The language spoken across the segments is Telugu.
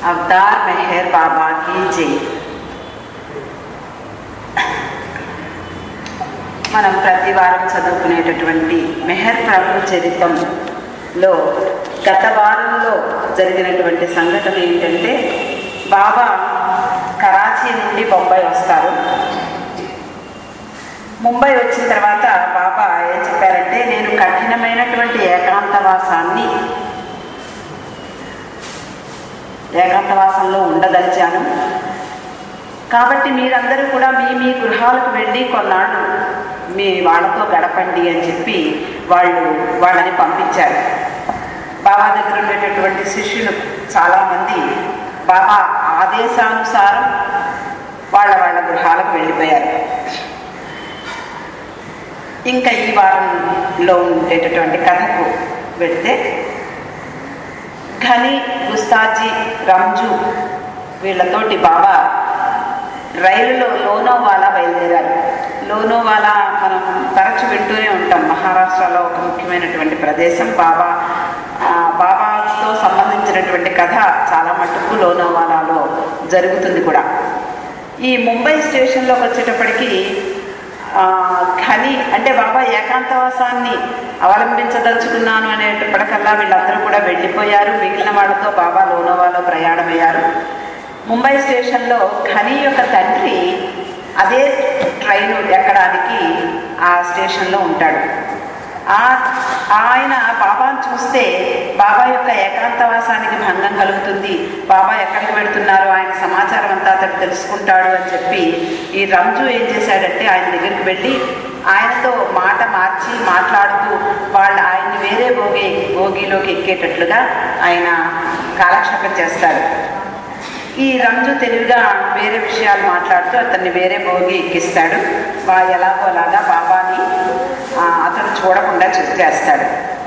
अवतार मेहर बाबा की जय మనం ప్రతి వారం చదువుకునేటటువంటి మెహర్ ప్రభు చరిత్రంలో గత వారంలో జరిగినటువంటి సంఘటన ఏంటంటే బాబా కరాచీ నుండి బొంబాయి వస్తారు ముంబై వచ్చిన తర్వాత బాబా ఏం చెప్పారంటే నేను కఠినమైనటువంటి ఏకాంతవాసాన్ని ఏకాంతవాసంలో ఉండదలిచాను కాబట్టి మీరందరూ కూడా మీ మీ గృహాలకు వెళ్ళి కొన్నాళ్ళు మీ వాళ్ళతో గడపండి అని చెప్పి వాళ్ళు వాళ్ళని పంపించారు బాబా దగ్గర ఉండేటటువంటి శిష్యులు చాలామంది బాబా ఆదేశానుసారం వాళ్ళ వాళ్ళ గృహాలకు వెళ్ళిపోయారు ఇంకా ఈ వారంలో ఉండేటటువంటి కథకు వెళ్తే ఘని గుస్తాజీ రంజు వీళ్ళతోటి బాబా రైలులో లోనోవాలా బయలుదేరారు లోనోవాలా మనం తరచు వింటూనే ఉంటాం మహారాష్ట్రలో ఒక ముఖ్యమైనటువంటి ప్రదేశం బాబా ఆ, బాబాతో సంబంధించినటువంటి కథ చాలా మటుకు లోనోవాలాలో జరుగుతుంది కూడా ఈ ముంబై స్టేషన్లోకి వచ్చేటప్పటికి ఆ, ఘని అంటే బాబా ఏకాంతవాసాన్ని అవలంబించదలుచుకున్నాను అనేటప్పటికల్లా వీళ్ళందరూ కూడా వెళ్ళిపోయారు మిగిలిన వాళ్ళతో బాబా లోనోవాలో ప్రయాణమయ్యారు ముంబై స్టేషన్లో ఘని యొక్క తండ్రి అదే ట్రైన్ ఎక్కడానికి ఆ స్టేషన్లో ఉంటాడు ఆ ఆయన బాబాను చూస్తే బాబా యొక్క ఏకాంతవాసానికి భంగం కలుగుతుంది బాబా ఎక్కడికి వెళుతున్నారు ఆయన సమాచారం అంతా అతడు తెలుసుకుంటాడు అని చెప్పి ఈ రంజు ఏం చేశాడంటే ఆయన దగ్గరికి వెళ్ళి ఆయనతో మాట మార్చి మాట్లాడుతూ వాళ్ళు ఆయన్ని వేరే భోగి భోగిలోకి ఎక్కేటట్లుగా ఆయన కాలక్షేపం చేస్తాడు ఈ రంజు తెలివిగా వేరే విషయాలు మాట్లాడుతూ అతన్ని వేరే భోగి ఎక్కిస్తాడు బా ఎలాగో అలాగా బాబాని ఆ, అతను చూడకుండా చెక్ చేస్తాడు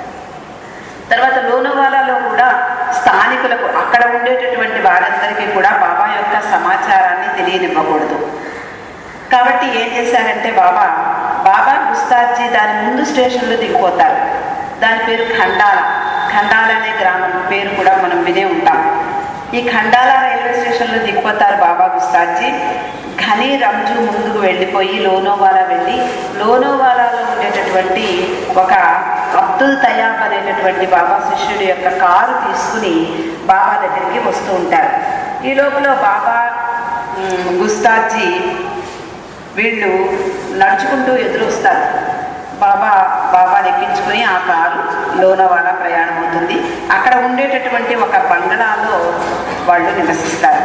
తర్వాత లోనవాలాలో కూడా స్థానికులకు అక్కడ ఉండేటటువంటి వారందరికీ కూడా బాబా యొక్క సమాచారాన్ని తెలియనివ్వకూడదు కాబట్టి ఏం చేశారంటే బాబా బాబా గుస్తాజీ దాని ముందు స్టేషన్లో దిగిపోతారు దాని పేరు ఖండాల ఖండాల అనే గ్రామం పేరు కూడా మనం వినే ఉంటాం ఈ ఖండాల రైల్వే స్టేషన్లో దిగిపోతారు బాబా గుస్తాజీ ఘనీ రంజు ముందుకు వెళ్ళిపోయి లోనోవాలా వెళ్ళి లోనోవాలాలో ఉండేటటువంటి ఒక అబ్దుల్ తయాబ్ అనేటటువంటి బాబా శిష్యుడి యొక్క కారు తీసుకుని బాబా దగ్గరికి వస్తూ ఉంటారు ఈ లోపల బాబా ఉమ్, గుస్తాజీ వీళ్ళు నడుచుకుంటూ ఎదురు వస్తారు బాబా బాబాని ఎక్కించుకుని ఆ కారు లోనవాలా ప్రయాణం అవుతుంది అక్కడ ఉండేటటువంటి ఒక బంగళాలో వాళ్ళు నివసిస్తారు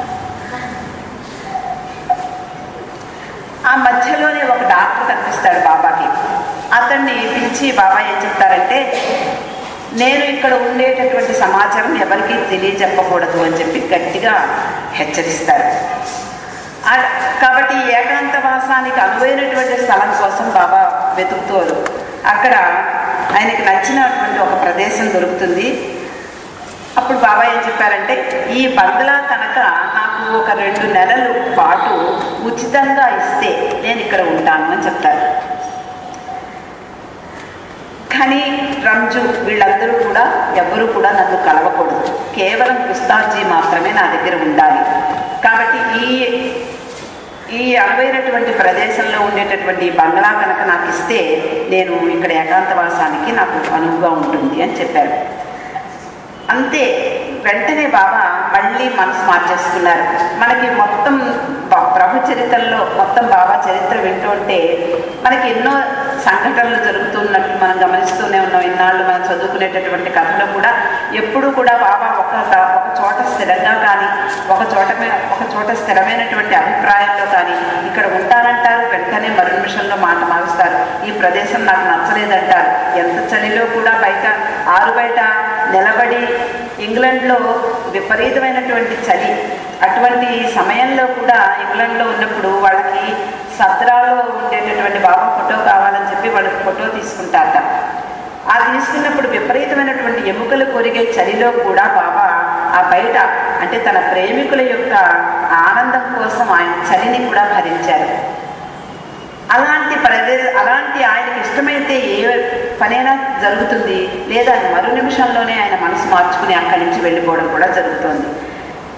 ఆ మధ్యలోనే ఒక డాక్టర్ కనిపిస్తాడు బాబాకి అతన్ని పిలిచి బాబా ఏం చెప్తారంటే నేను ఇక్కడ ఉండేటటువంటి సమాచారం ఎవరికీ తెలియజెప్పకూడదు అని చెప్పి గట్టిగా హెచ్చరిస్తారు ఆ- కాబట్టి ఈ ఏకాంతవాసానికి అనువైనటువంటి స్థలం కోసం బాబా వెతుకుతారు అక్కడ ఆయనకి నచ్చినటువంటి ఒక ప్రదేశం దొరుకుతుంది అప్పుడు బాబా ఏం చెప్పారంటే ఈ బంగ్లా కనుక నాకు ఒక రెండు నెలలు పాటు ఉచితంగా ఇస్తే నేను ఇక్కడ ఉంటాను అని చెప్తారు కానీ రంజు వీళ్ళందరూ కూడా ఎవరు కూడా నన్ను కలవకూడదు కేవలం గుస్తాజీ మాత్రమే నా దగ్గర ఉండాలి కాబట్టి ఈ ఈ అనువైనటువంటి ప్రదేశంలో ఉండేటటువంటి ఈ బంగ్లా కనుక నాకు ఇస్తే నేను ఇక్కడ ఏకాంతవాసానికి నాకు అనువుగా ఉంటుంది అని చెప్పారు అంతే వెంటనే బాబా మళ్ళీ మనసు మార్చేసుకున్నారు మనకి మొత్తం బ- ప్రభు చరిత్రలో మొత్తం బాబా చరిత్ర వింటుంటే మనకి ఎన్నో సంఘటనలు జరుగుతున్నట్టు మనం గమనిస్తూనే ఉన్నాం ఇన్నాళ్ళు మనం చదువుకునేటటువంటి కథలో కూడా ఎప్పుడు కూడా బాబా ఒక ఒక చోట స్థిరంగా కానీ ఒక చోట మీద ఒక చోట స్థిరమైనటువంటి అభిప్రాయంలో కానీ ఇక్కడ ఉంటానంటారు వెంటనే మరు నిమిషంలో మాట మారుస్తారు ఈ ప్రదేశం నాకు నచ్చలేదంటారు ఎంత చలిలో కూడా బయట ఆరు బయట నిలబడి ఇంగ్లాండ్లో విపరీతమైనటువంటి చలి అటువంటి సమయంలో కూడా ఇంగ్లాండ్లో ఉన్నప్పుడు వాళ్ళకి సత్రాలో ఉండేటటువంటి బాబా ఫోటో కావాలని చెప్పి వాళ్ళకి ఫోటో తీసుకుంటారట ఆ తీసుకున్నప్పుడు విపరీతమైనటువంటి ఎముకలు కొరిగే చలిలో కూడా బాబా ఆ బయట అంటే తన ప్రేమికుల యొక్క ఆనందం కోసం ఆయన చలిని కూడా భరించారు అలాంటి ప్రదే అలాంటి ఆయనకి ఇష్టమైతే ఏ పనైనా జరుగుతుంది లేదా మరు నిమిషంలోనే ఆయన మనసు మార్చుకుని అక్కడి నుంచి వెళ్ళిపోవడం కూడా జరుగుతుంది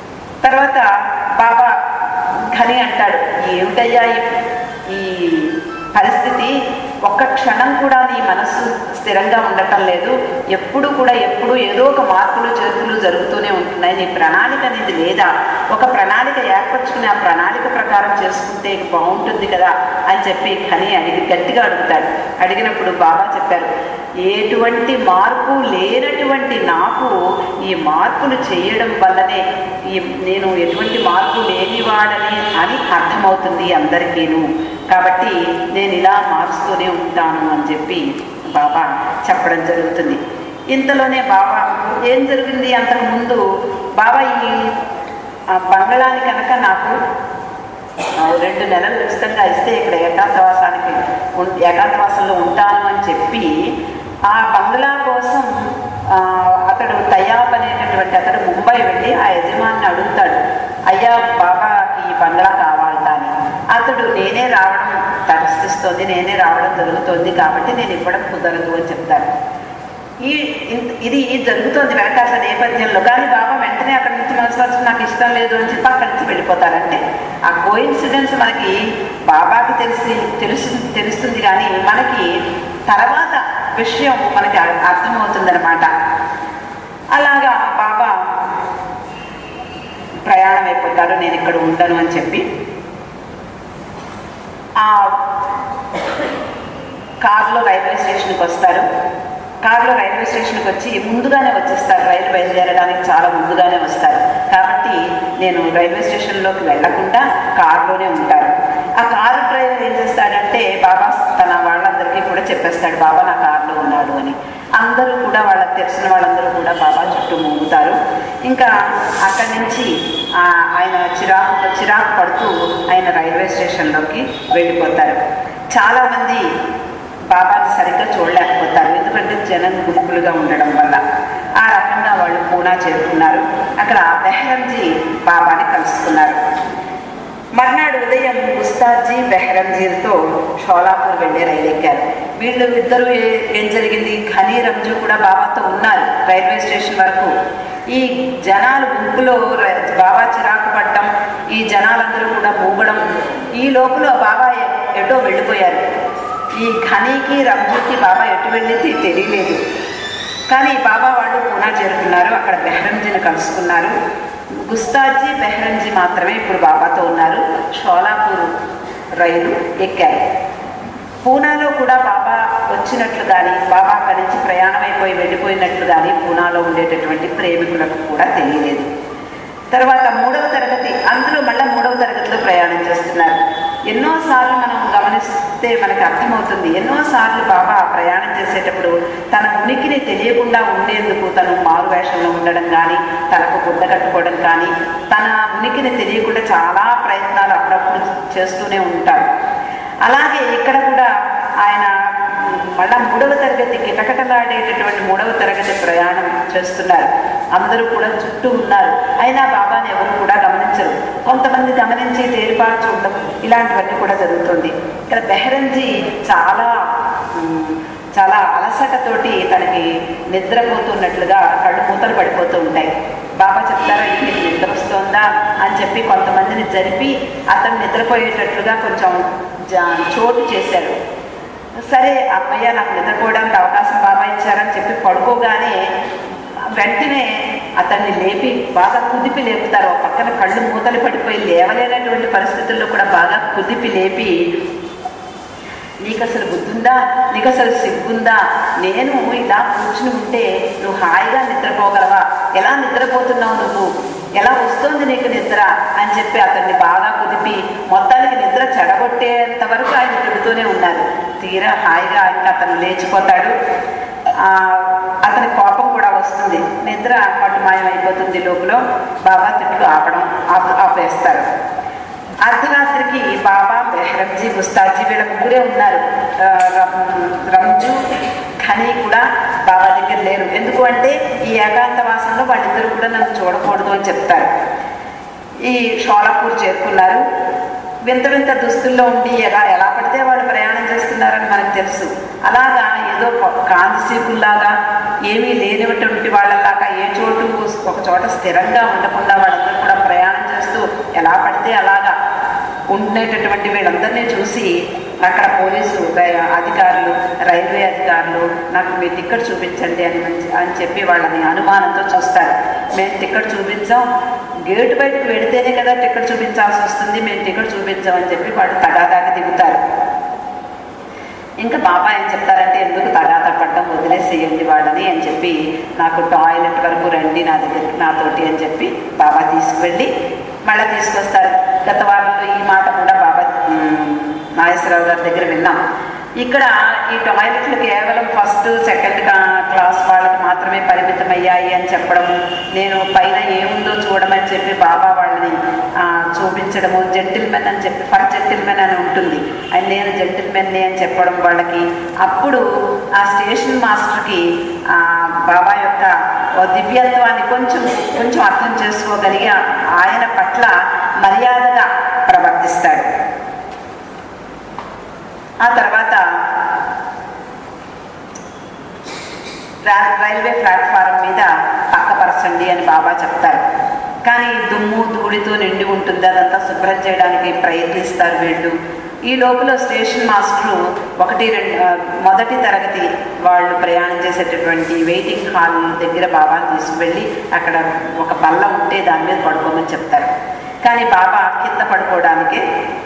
తర్వాత బాబా ఘని అంటాడు ఏమిటయ్యా ఈ- ఈ పరిస్థితి ఒక్క క్షణం కూడా నీ మనస్సు స్థిరంగా ఉండటం లేదు ఎప్పుడు కూడా ఎప్పుడు ఏదో ఒక మార్పులు చేతులు జరుగుతూనే ఉంటున్నాయి నీ ప్రణాళిక అనేది లేదా ఒక ప్రణాళిక ఏర్పరచుకుని ఆ ప్రణాళిక ప్రకారం చేసుకుంటే బాగుంటుంది కదా అని చెప్పి ఘని అడిగి గట్టిగా అడుగుతాడు అడిగినప్పుడు బాబా చెప్పారు ఎటువంటి మార్పు లేనటువంటి నాకు ఈ మార్పులు చేయడం వల్లనే ఈ నేను ఎటువంటి మార్పు లేనివాడని అని అర్థమవుతుంది అందరికీను కాబట్టి నేను ఇలా మారుస్తూనే ఉంటాను అని చెప్పి బాబా చెప్పడం జరుగుతుంది ఇంతలోనే బాబా ఏం జరిగింది అంతకు ముందు బాబా ఈ ఆ బంగళాని కనుక నాకు ఆ, రెండు నెలలు ఉచితంగా ఇస్తే ఇక్కడ ఏకాంతవాసానికి ఉం- ఏకాంతవాసంలో ఉంటాను అని చెప్పి ఆ బంగ్లా కోసం ఆ, అతడు తయాబ్ అనేటటువంటి అతడు ముంబై వెళ్ళి ఆ యజమాని అడుగుతాడు అయ్యా బాబాకి ఈ బంగ్లా కావాలట అని అతడు నేనే రావడం తటస్థిస్తోంది నేనే రావడం జరుగుతోంది కాబట్టి నేను ఇవ్వడం కుదరదు అని చెప్తాను ఈ ఇన్- ఇది జరుగుతోంది వెనకాల నేపథ్యంలో కానీ బాబా వెంటనే అక్కడి నుంచి మనసు వచ్చి నాకు ఇష్టం లేదు అని చెప్పి అక్కడి నుంచి వెళ్ళిపోతారంటే ఆ కోయిన్సిడెన్స్ మనకి బాబాకి తెలిసి తెలుసు తెలుస్తుంది కానీ మనకి తర్వాత విషయం మనకి అర్- అర్థమవుతుందన్నమాట అలాగా బాబా ప్రయాణం అయిపోతాడు నేను ఇక్కడ ఉండను అని చెప్పి ఆ కారులో రైల్వే స్టేషన్కి వస్తారు కారులో రైల్వే స్టేషన్కి వచ్చి ముందుగానే వచ్చేస్తారు రైలు బయలుదేరడానికి చాలా ముందుగానే వస్తారు కాబట్టి నేను రైల్వే స్టేషన్లోకి వెళ్లకుండా కారులోనే ఉంటాను ఆ కారు డ్రైవర్ ఏం చేస్తాడంటే బాబా తన వాళ్ళందరికీ కూడా చెప్పేస్తాడు బాబా నా కారులో ఉన్నాడు అని అందరూ కూడా వాళ్ళకి తెలిసిన వాళ్ళందరూ కూడా బాబా చుట్టూ మూగుతారు ఇంకా అక్కడి నుంచి ఆ, ఆయన చిరాకు చిరాకు పడుతూ ఆయన రైల్వే స్టేషన్లోకి వెళ్ళిపోతారు చాలామంది బాబాని సరిగ్గా చూడలేకపోతారు ఎందుకంటే జనం గుంపులుగా ఉండడం వల్ల ఆ రకంగా వాళ్ళు పూనా చేరుకున్నారు అక్కడ బెహరంజీ బాబాని కలుసుకున్నారు మర్నాడు ఉదయం ముస్తాజీ బెహరంజీలతో షోలాపూర్ వెళ్ళి రైలు ఎక్కారు వీళ్ళు ఇద్దరు ఏ- ఏం జరిగింది ఖనీ రంజు కూడా బాబాతో ఉన్నారు రైల్వే స్టేషన్ వరకు ఈ జనాలు గుంపులో ర- బాబా చిరాకు పడటం ఈ జనాలందరూ కూడా మూగడం ఈ లోపల బాబా ఎ- ఎటో వెళ్ళిపోయారు ఈ ఖనీకి రంజుకి బాబా ఎటు వెళ్ళింది తెలియలేదు కానీ బాబా వాళ్ళు పూనా చేరుకున్నారు అక్కడ బెహరంజీని కలుసుకున్నారు గుస్తాజీ బెహరంజీ మాత్రమే ఇప్పుడు బాబాతో ఉన్నారు షోలాపూర్ రైలు ఎక్కారు పూనాలో కూడా బాబా వచ్చినట్లు కానీ బాబా అక్కడి నుంచి ప్రయాణం అయిపోయి వెళ్ళిపోయినట్లు కానీ పూనాలో ఉండేటటువంటి ప్రేమికులకు కూడా తెలియలేదు తర్వాత మూడవ తరగతి అందులో మళ్ళీ మూడవ తరగతిలో ప్రయాణం చేస్తున్నారు ఎన్నోసార్లు మనం గమనిస్తే మనకి అర్థమవుతుంది ఎన్నోసార్లు బాబా ప్రయాణం చేసేటప్పుడు తన ఉనికిని తెలియకుండా ఉండేందుకు తను మారు వేషంలో ఉండడం కానీ తనకు గుడ్డ కట్టుకోవడం కానీ తన ఉనికిని తెలియకుండా చాలా ప్రయత్నాలు అప్పుడప్పుడు చేస్తూనే ఉంటారు అలాగే ఇక్కడ కూడా ఆయన మళ్ళా మూడవ తరగతి కిటకటలాడేటటువంటి మూడవ తరగతి ప్రయాణం చేస్తున్నారు అందరూ కూడా చుట్టూ ఉన్నారు అయినా బాబాని ఎవరు కూడా గమనించరు కొంతమంది గమనించి తేలిపాటు చూడడం ఇలాంటివన్నీ కూడా జరుగుతుంది ఇక్కడ బెహరంజీ చాలా ఉమ్, చాలా అలసటతోటి తనకి నిద్రపోతున్నట్లుగా కళ్ళు మూతలు పడిపోతూ ఉంటాయి బాబా చెప్తారా నీకు నిద్ర వస్తుందా అని చెప్పి కొంతమందిని జరిపి అతను నిద్రపోయేటట్లుగా కొంచెం జా- చోటు చేశారు సరే అమ్మయ్య నాకు నిద్రపోవడానికి అవకాశం బాబా ఇచ్చారని చెప్పి పడుకోగానే వెంటనే అతన్ని లేపి బాగా కుదిపి లేపుతారు ఒక పక్కన కళ్ళు మూతలు పడిపోయి లేవలేనటువంటి పరిస్థితుల్లో కూడా బాగా కుదిపి లేపి నీకు అసలు బుద్ధుందా నీకు అసలు సిగ్గుందా నేను ఇలా కూర్చుని ఉంటే నువ్వు హాయిగా నిద్రపోగలవా ఎలా నిద్రపోతున్నావు నువ్వు ఎలా వస్తుంది నీకు నిద్ర అని చెప్పి అతన్ని బాగా కుదిపి మొత్తానికి నిద్ర చెడగొట్టేంత వరకు ఆయన తిడుతూనే ఉన్నారు తీరా హాయిగా ఆయన అతను లేచిపోతాడు ఆ, అతని కోపం కూడా వస్తుంది నిద్ర పట్టు మాయం అయిపోతుంది లోపల బాబా తిట్లు ఆపడం ఆపు ఆపేస్తారు అర్ధరాత్రికి బాబా బెహరంజీ ముస్తాజీ వీళ్ళ ముగ్గురే ఉన్నారు ఆ, రం- రంజు ఖనీ కూడా బాబా దగ్గర లేరు ఎందుకు అంటే ఈ ఏకాంతవాసంలో వాళ్ళిద్దరు కూడా నన్ను చూడకూడదు అని చెప్తారు ఈ షోలాపూర్ చేరుకున్నారు వింత వింత దుస్తుల్లో ఉండి ఎలా ఎలా పడితే వాళ్ళు ప్రయాణం చేస్తున్నారని మనకు తెలుసు అలాగా ఏదో ఒక కాంతిసీకుల్లాగా ఏమీ లేనిటువంటి వాళ్ళలాగా ఏ చోటు ఒక చోట స్థిరంగా ఉండకుండా వాళ్ళందరూ కూడా ప్రయాణం ఉండేటటువంటి వీళ్ళందరినీ చూసి అక్కడ పోలీసు రై- అధికారులు రైల్వే అధికారులు నాకు మీ టికెట్ చూపించండి అని మంచి- అని చెప్పి వాళ్ళని అనుమానంతో చూస్తారు మేము టికెట్ చూపించాం గేటు బయటకు వెడితేనే కదా టికెట్ చూపించాల్సి వస్తుంది మేము టికెట్ చూపించామని చెప్పి వాళ్ళు తగాదాకి దిగుతారు ఇంకా బాబా ఏం చెప్తారంటే ఎందుకు తగాద పడ్డం వదిలేసేయండి వాళ్ళని అని చెప్పి నాకు టాయిలెట్ వరకు రండి నా దగ్గరికి నాతోటి అని చెప్పి బాబా తీసుకువెళ్ళి మళ్ళీ తీసుకొస్తారు గత వారంలో ఈ మాట కూడా బాబా ఉమ్, నాగేశ్వరరావు గారి దగ్గర విన్నాం ఇక్కడ ఈ టాయిలెట్లు కేవలం ఫస్ట్ సెకండ్ క్లాస్ వాళ్ళకి మాత్రమే పరిమితమయ్యాయి అని చెప్పడం నేను పైన ఏముందో చూడమని చెప్పి బాబా వాళ్ళని ఆ, చూపించడము జెంటిల్మెన్ అని చెప్పి ఫర్ జెంటిల్మెన్ అని ఉంటుంది అని నేను జెంటిల్మెన్ని అని చెప్పడం వాళ్ళకి అప్పుడు ఆ స్టేషన్ మాస్టర్కి ఆ, బాబా యొక్క ఓ దివ్యత్వాన్ని కొంచెం కొంచెం అర్థం చేసుకోగలిగి ఆ- ఆయన పట్ల మర్యాదగా ప్రవర్తిస్తాడు ఆ తర్వాత రా- రైల్వే ప్లాట్ఫారం మీద పక్కపరచండి అని బాబా చెప్తారు కానీ దుమ్ము ధూళితో నిండి ఉంటుంది అదంతా శుభ్రం చేయడానికి ప్రయత్నిస్తారు వీళ్ళు ఈ లోపల స్టేషన్ మాస్టరు ఒకటి రెండు ఆ, మొదటి తరగతి వాళ్ళు ప్రయాణం చేసేటటువంటి వెయిటింగ్ హాల్ దగ్గర బాబాని తీసుకువెళ్ళి అక్కడ ఒక బల్ల ఉంటే దాని మీద పడుకోమని చెప్తారు కానీ బాబా కింద పడుకోవడానికే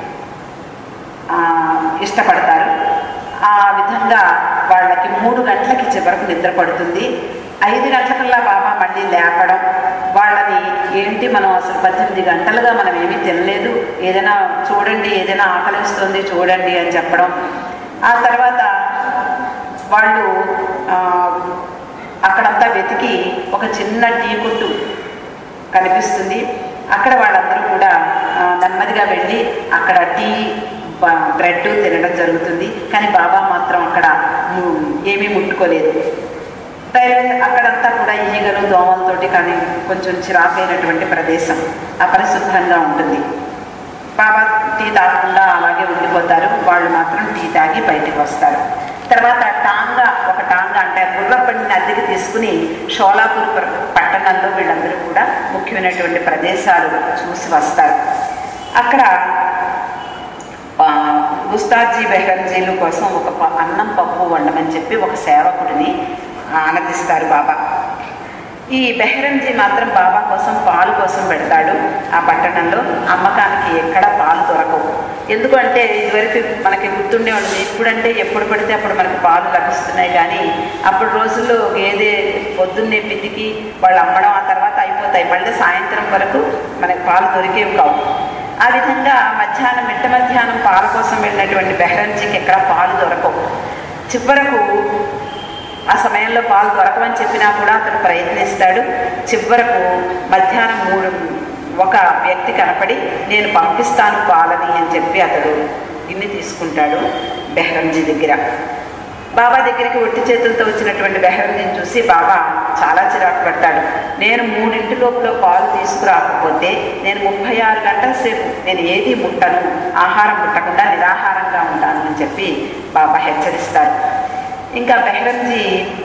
ఆ, ఇష్టపడతారు ఆ విధంగా వాళ్ళకి మూడు గంటలకి చివరకు నిద్ర పడుతుంది ఐదు గంటలకల్లా బాబా మళ్ళీ లేపడం వాళ్ళని ఏంటి మనం అసలు పద్దెనిమిది గంటలుగా మనం ఏమీ తినలేదు ఏదైనా చూడండి ఏదైనా ఆకలిస్తుంది చూడండి అని చెప్పడం ఆ తర్వాత వాళ్ళు ఆ, అక్కడంతా వెతికి ఒక చిన్న టీ కొట్టు కనిపిస్తుంది అక్కడ వాళ్ళందరూ కూడా ఆ, నెమ్మదిగా వెళ్ళి అక్కడ టీ బ- బ్రెడ్ తినడం జరుగుతుంది కానీ బాబా మాత్రం అక్కడ ము- ఏమీ ముట్టుకోలేదు రైల్వే అక్కడంతా కూడా ఈగలు దోమలతోటి కానీ కొంచెం చిరాకైనటువంటి ప్రదేశం అపరిశుభ్రంగా ఉంటుంది బాబా టీ తాగకుండా అలాగే ఉండిపోతారు వాళ్ళు మాత్రం టీ తాగి బయటికి వస్తారు తర్వాత టాంగా ఒక టాంగా అంటే గుర్రబండిని అద్దెకి తీసుకుని షోలాపూర్ ప- పట్టణంలో వీళ్ళందరూ కూడా ముఖ్యమైనటువంటి ప్రదేశాలు చూసి వస్తారు అక్కడ ఆ, గుస్తాజీ బెహరంజీలు కోసం ఒక ప- అన్నం పప్పు వండమని చెప్పి ఒక సేవకుడిని ఆనందిస్తారు బాబా ఈ బెహరంజీ మాత్రం బాబా కోసం పాలు కోసం పెడతాడు ఆ పట్టణంలో అమ్మకానికి ఎక్కడ పాలు దొరకవు ఎందుకంటే ఇదివరకు మనకి గుర్తుండే ఉంటుంది ఇప్పుడంటే ఎప్పుడు పడితే అప్పుడు మనకి పాలు లభిస్తున్నాయి కానీ అప్పుడు రోజుల్లో గేదె పొద్దున్నే పితికి వాళ్ళు అమ్మడం ఆ తర్వాత అయిపోతాయి మళ్ళీ సాయంత్రం వరకు మనకి పాలు దొరికేవి కావు ఆ విధంగా మధ్యాహ్నం మిట్ట మధ్యాహ్నం పాల కోసం వెళ్ళినటువంటి బెహరంజీకి ఎక్కడ పాలు దొరకవు చివరకు ఆ సమయంలో పాలు దొరకవని చెప్పినా కూడా అతను ప్రయత్నిస్తాడు చివరకు మధ్యాహ్నం మూడు ఒక వ్యక్తి కనపడి నేను పంపిస్తాను పాలని అని చెప్పి అతడు గిన్నె తీసుకుంటాడు బెహరంజీ దగ్గర బాబా దగ్గరికి ఒట్టి చేతులతో వచ్చినటువంటి బెహరంజీని చూసి బాబా చాలా చిరాకు పడతాడు నేను మూడింటి లోపల పాలు తీసుకురాకపోతే నేను ముప్పై ఆరు గంటల సేపు నేను ఏది ముట్టను ఆహారం ముట్టకుండా నిరాహారంగా ఉంటాను అని చెప్పి బాబా హెచ్చరిస్తారు ఇంకా బెహరంజీ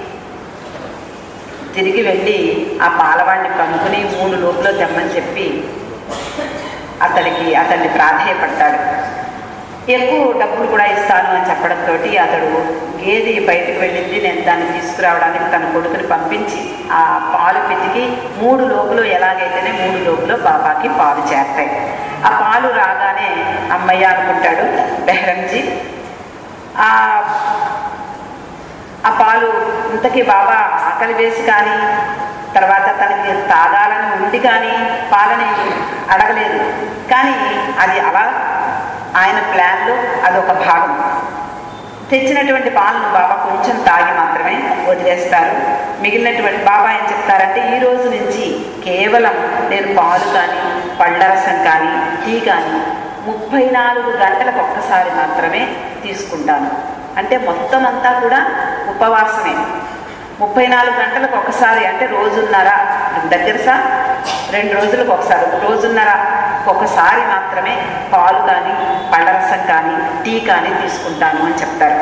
తిరిగి వెళ్ళి ఆ పాలవాడిని కనుక్కుని మూడు లోపల తెమ్మని చెప్పి అతడికి అతన్ని ప్రాధేయపడతాడు ఎక్కువ డబ్బులు కూడా ఇస్తాను అని చెప్పడంతో అతడు గేది బయటకు వెళ్ళింది నేను దాన్ని తీసుకురావడానికి తన కొడుకుని పంపించి ఆ పాలు పితికి మూడు లోపులు ఎలాగైతేనే మూడు లోపులో బాబాకి పాలు చేస్తాయి ఆ పాలు రాగానే అమ్మయ్య అనుకుంటాడు బెహరంజీ ఆ ఆ పాలు ఇంతకీ బాబా ఆకలి వేసి కానీ తర్వాత తనకి తాగాలని ఉండి కానీ పాలని అడగలేదు కానీ అది అలా ఆయన ప్లాన్లో అదొక భాగం తెచ్చినటువంటి పాలను బాబా కొంచెం తాగి మాత్రమే వదిలేస్తారు మిగిలినటువంటి బాబా ఏం చెప్తారంటే ఈ రోజు నుంచి కేవలం నేను పాలు కానీ పళ్ళరసం కానీ టీ కానీ ముప్పై నాలుగు గంటలకు ఒక్కసారి మాత్రమే తీసుకుంటాను అంటే మొత్తం అంతా కూడా ఉపవాసమే ముప్పై నాలుగు గంటలకు ఒకసారి అంటే రోజున్నర దగ్గర సార్ రెండు రోజులకు ఒకసారి రోజున్నర ఒకసారి మాత్రమే పాలు కానీ పళ్ళరసం కానీ టీ కానీ తీసుకుంటాను అని చెప్తారు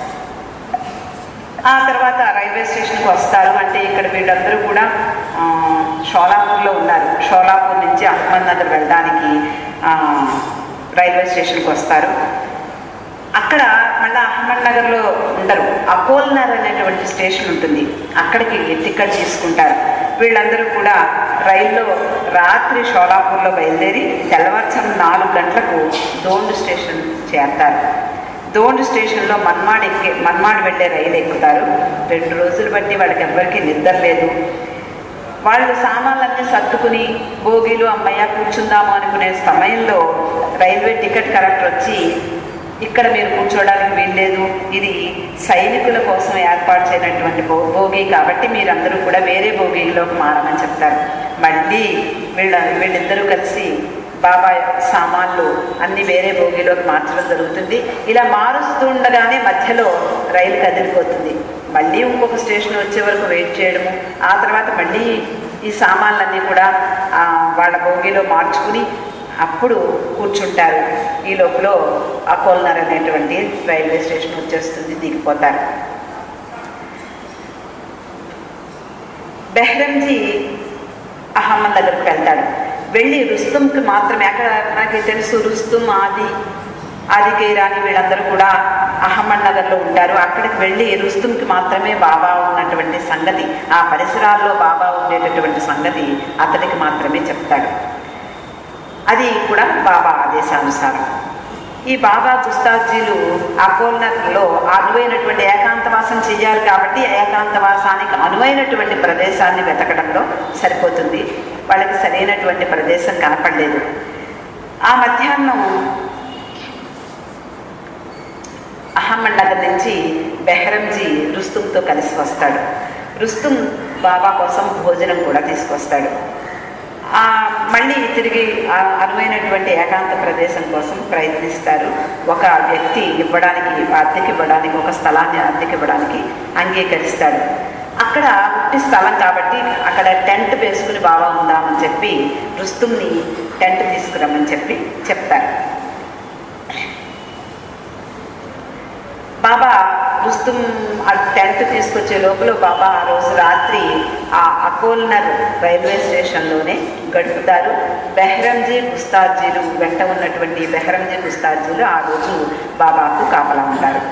ఆ తర్వాత రైల్వే స్టేషన్కి వస్తారు అంటే ఇక్కడ వీళ్ళందరూ కూడా ఆ, షోలాపూర్లో ఉన్నారు షోలాపూర్ నుంచి అహ్మద్ నగర్ వెళ్ళడానికి ఆ, రైల్వే స్టేషన్కి వస్తారు అక్కడ మళ్ళీ అహ్మద్ నగర్లో ఉండరు అకోల్నర్ అనేటువంటి స్టేషన్ ఉంటుంది అక్కడికి టికెట్ తీసుకుంటారు వీళ్ళందరూ కూడా రైల్లో రాత్రి షోలాపూర్లో బయలుదేరి తెల్లవారుజాము నాలుగు గంటలకు దోండు స్టేషన్ చేరతారు దోండు స్టేషన్లో మన్మాడ్ ఎక్కే మన్మాడ్ వెళ్ళే రైలు ఎక్కుతారు రెండు రోజులు బట్టి వాళ్ళకి ఎవ్వరికీ నిద్ర లేదు వాళ్ళు సామాన్లన్నీ సర్దుకుని భోగిలు అమ్మయ్య కూర్చుందాము అనుకునే సమయంలో రైల్వే టికెట్ కలెక్టర్ వచ్చి ఇక్కడ మీరు కూర్చోవడానికి వీల్లేదు ఇది సైనికుల కోసం ఏర్పాటు చేయనటువంటి భో భోగి కాబట్టి మీరందరూ కూడా వేరే భోగిలోకి మారమని చెప్తారు మళ్ళీ వీళ్ళ వీళ్ళిద్దరూ కలిసి బాబా సామాన్లు అన్ని వేరే భోగిలోకి మార్చడం జరుగుతుంది ఇలా మారుస్తూ ఉండగానే మధ్యలో రైలు కదిలిపోతుంది మళ్ళీ ఇంకొక స్టేషన్ వచ్చే వరకు వెయిట్ చేయడము ఆ తర్వాత మళ్ళీ ఈ సామాన్లన్నీ కూడా ఆ, వాళ్ళ భోగిలో మార్చుకుని అప్పుడు కూర్చుంటారు ఈ లోపల అకోల్నర్ అనేటువంటి రైల్వే స్టేషన్ వచ్చేస్తుంది దిగిపోతారు బెహ్రంజీ అహ్మద్ దగ్గరకు వెళ్తాడు వెళ్ళి రుస్తుంకి మాత్రమే అక్కడ నాకు తెలుసు రుస్తుం ఆది ఆదికే రాని వీళ్ళందరూ కూడా అహ్మద్ నగర్లో ఉంటారు అక్కడికి వెళ్ళి రుస్తుంకి మాత్రమే బాబా ఉన్నటువంటి సంగతి ఆ పరిసరాల్లో బాబా ఉండేటటువంటి సంగతి అతడికి మాత్రమే చెప్తాడు అది కూడా బాబా ఆదేశానుసారం ఈ బాబా గుస్తాజీలు అకోల్నర్లో అనువైనటువంటి ఏకాంతవాసం చేయాలి కాబట్టి ఏకాంతవాసానికి అనువైనటువంటి ప్రదేశాన్ని వెతకడంలో సరిపోతుంది వాళ్ళకి సరైనటువంటి ప్రదేశం కనపడలేదు ఆ మధ్యాహ్నం అహ్మద్ నగర్ నుంచి బెహరంజీ రుస్తుంతో కలిసి వస్తాడు రుస్తుం బాబా కోసం భోజనం కూడా తీసుకొస్తాడు ఆ, మళ్ళీ తిరిగి ఆ అనువైనటువంటి ఏకాంత ప్రదేశం కోసం ప్రయత్నిస్తారు ఒక వ్యక్తి ఇవ్వడానికి అద్దెకి ఇవ్వడానికి ఒక స్థలాన్ని అద్దెకి ఇవ్వడానికి అంగీకరిస్తాడు అక్కడ ఉట్టి స్థలం కాబట్టి అక్కడ టెంట్ వేసుకుని బాగా ఉందామని చెప్పి రుస్తుమ్ని టెంట్ తీసుకురమ్మని చెప్పి చెప్తారు బాబా రుస్తుం ఆ టెంట్ తీసుకొచ్చే లోపల బాబా ఆ రోజు రాత్రి ఆ అకోల్నర్ రైల్వే స్టేషన్లోనే గడుపుతారు బెహరంజీ గుస్తాజీలు వెంట ఉన్నటువంటి బెహరంజీ గుస్తాజీలు ఆ రోజు బాబాకు కాపలా ఉంటారు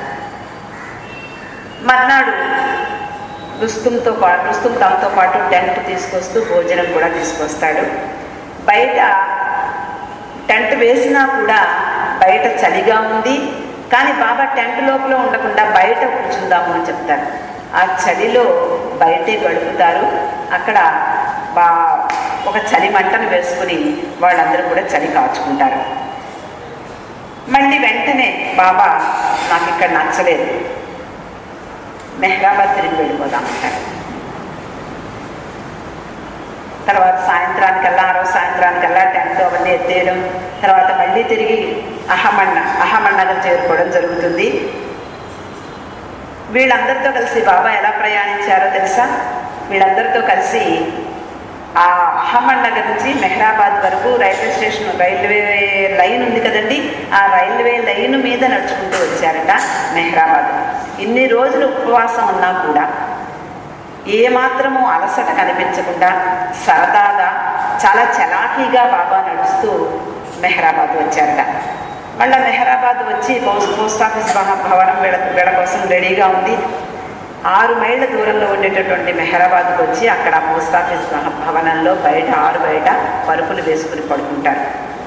మర్నాడు రుస్తుంతో పాటు రుస్తుం తమతో పాటు టెంట్ తీసుకొస్తూ భోజనం కూడా తీసుకొస్తాడు బయట టెంట్ వేసినా కూడా బయట చలిగా ఉంది కానీ బాబా టెంట్ లోపల ఉండకుండా బయట కూర్చుందాము అని చెప్తారు ఆ చలిలో బయటే గడుపుతారు అక్కడ బా ఒక చలి మంటను వేసుకుని వాళ్ళందరూ కూడా చలి కాచుకుంటారు మళ్ళీ వెంటనే బాబా నాకు ఇక్కడ నచ్చలేదు మెహరాబాద్ తిరిగి వెళ్ళిపోదామంటారు తర్వాత సాయంత్రానికల్లా ఆ రోజు సాయంత్రానికల్లా టెంట్ అవన్నీ ఎత్తేయడం తర్వాత మళ్ళీ తిరిగి అహమడ్ అహమడ్ నగర్ చేరుకోవడం జరుగుతుంది వీళ్ళందరితో కలిసి బాబా ఎలా ప్రయాణించారో తెలుసా వీళ్ళందరితో కలిసి ఆ అహమద్ నగర్ నుంచి మెహ్రాబాద్ వరకు రైల్వే స్టేషన్ రైల్వే లైన్ ఉంది కదండి ఆ రైల్వే లైన్ మీద నడుచుకుంటూ వచ్చారట మెహ్రాబాద్ ఇన్ని రోజులు ఉపవాసం ఉన్నా కూడా ఏమాత్రము అలసట కనిపించకుండా సరదాగా చాలా చలాకీగా బాబా నడుస్తూ మెహ్రాబాద్ వచ్చారట మళ్ళీ మెహ్రాబాద్ వచ్చి పోస్ట్ పోస్ట్ ఆఫీస్ భవ- భవనం వీళ్ళ వీళ్ళ కోసం రెడీగా ఉంది ఆరు మైళ్ళ దూరంలో ఉండేటటువంటి మెహరాబాద్కి వచ్చి అక్కడ పోస్ట్ ఆఫీస్ భవ- భవనంలో బయట ఆరు బయట పరుపులు వేసుకుని పడుకుంటారు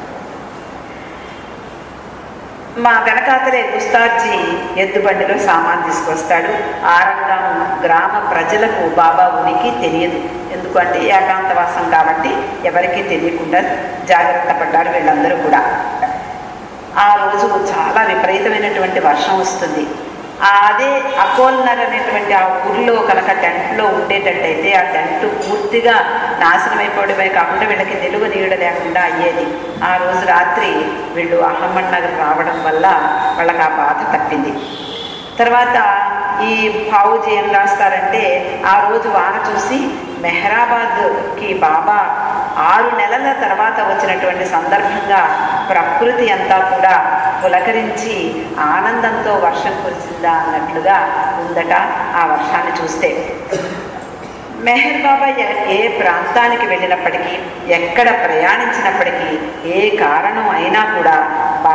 మా వెనకాతలే గుస్తార్జీ ఎద్దుబండిలో సామాన్ తీసుకొస్తాడు ఆరంగం గ్రామ ప్రజలకు బాబా ఉనికి తెలియదు ఎందుకంటే ఏకాంతవాసం కాబట్టి ఎవరికీ తెలియకుండా జాగ్రత్త పడ్డారు వీళ్ళందరూ కూడా ఆ రోజు చాలా విపరీతమైనటువంటి వర్షం వస్తుంది ఆ అదే అకోల్నర్ అనేటువంటి ఆ ఊరిలో కనుక టెంట్లో ఉండేటట్టయితే ఆ టెంట్ పూర్తిగా నాశనం అయిపోవడమే కాకుండా వీళ్ళకి నిలువ నీడ లేకుండా అయ్యేది ఆ రోజు రాత్రి వీళ్ళు అహ్మద్ నగర్ రావడం వల్ల వాళ్ళకి ఆ బాధ తప్పింది తర్వాత ఈ పావుజీ ఏం రాస్తారంటే ఆ రోజు వాన చూసి మెహరాబాద్కి బాబా ఆరు నెలల తర్వాత వచ్చినటువంటి సందర్భంగా ప్రకృతి అంతా కూడా పులకరించి ఆనందంతో వర్షం కురిసిందా అన్నట్లుగా ఉందట ఆ వర్షాన్ని చూస్తే మెహర్ బాబా ఎ- ఏ ప్రాంతానికి వెళ్ళినప్పటికీ ఎక్కడ ప్రయాణించినప్పటికీ ఏ కారణం అయినా కూడా